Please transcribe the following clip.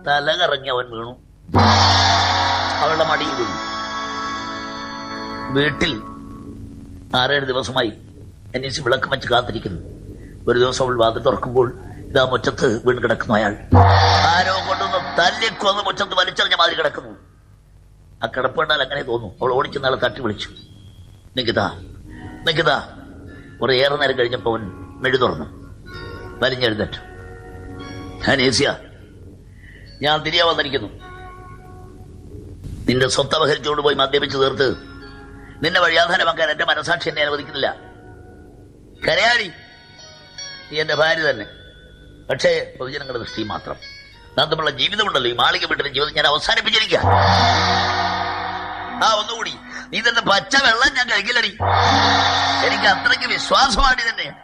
തല കറങ്ങി അവൻ വീണു അവളുടെ മടിയിൽ വീണു വീട്ടിൽ ആറേഴ് ദിവസമായി അനീസ് വിളക്ക് വെച്ച് കാത്തിരിക്കുന്നു ഒരു ദിവസം അവൾ വാതിൽ തുറക്കുമ്പോൾ ഇതാ മുറ്റത്ത് വീണ് കിടക്കുന്നു അയാൾ ആരോ കൊണ്ടൊന്ന് തല്ലിക്കൊന്ന് മുറ്റത്ത് വലിച്ചെറിഞ്ഞ മാതിരി കിടക്കുന്നു ആ കിടപ്പുണ്ടാൽ അങ്ങനെ തോന്നും അവൾ ഓടിച്ച് നാളെ തട്ടി വിളിച്ചു നികിത നികിത കുറെ ഏറെ നേരം കഴിഞ്ഞപ്പോ അവൻ മെഴു തുറന്നു വലിഞ്ഞെഴുന്നേറ്റു അനീസ്യ ഞാൻ തിരികെ വന്നിരിക്കുന്നു നിന്റെ സ്വത്ത് അപഹരിച്ചുകൊണ്ട് പോയി മദ്യപിച്ച് തീർത്ത് നിന്നെ വഴിയാധാരമാക്കാൻ എന്റെ മനസാക്ഷി എന്നെ അനുവദിക്കുന്നില്ല കരയാടി നീ എന്റെ ഭാര്യ തന്നെ പക്ഷേ പൊതുജനങ്ങളുടെ ദൃഷ്ടി മാത്രം നാം തമ്മിലുള്ള ജീവിതമുണ്ടല്ലോ ഈ മാളിക വീട്ടിലെ ജീവിതം ഞാൻ അവസാനിപ്പിച്ചിരിക്കുക ആ ഒന്നുകൂടി നീ തന്നെ പച്ച വെള്ളം ഞാൻ കഴിക്കില്ലടി എനിക്ക് അത്രയ്ക്ക് വിശ്വാസമാണ് തന്നെ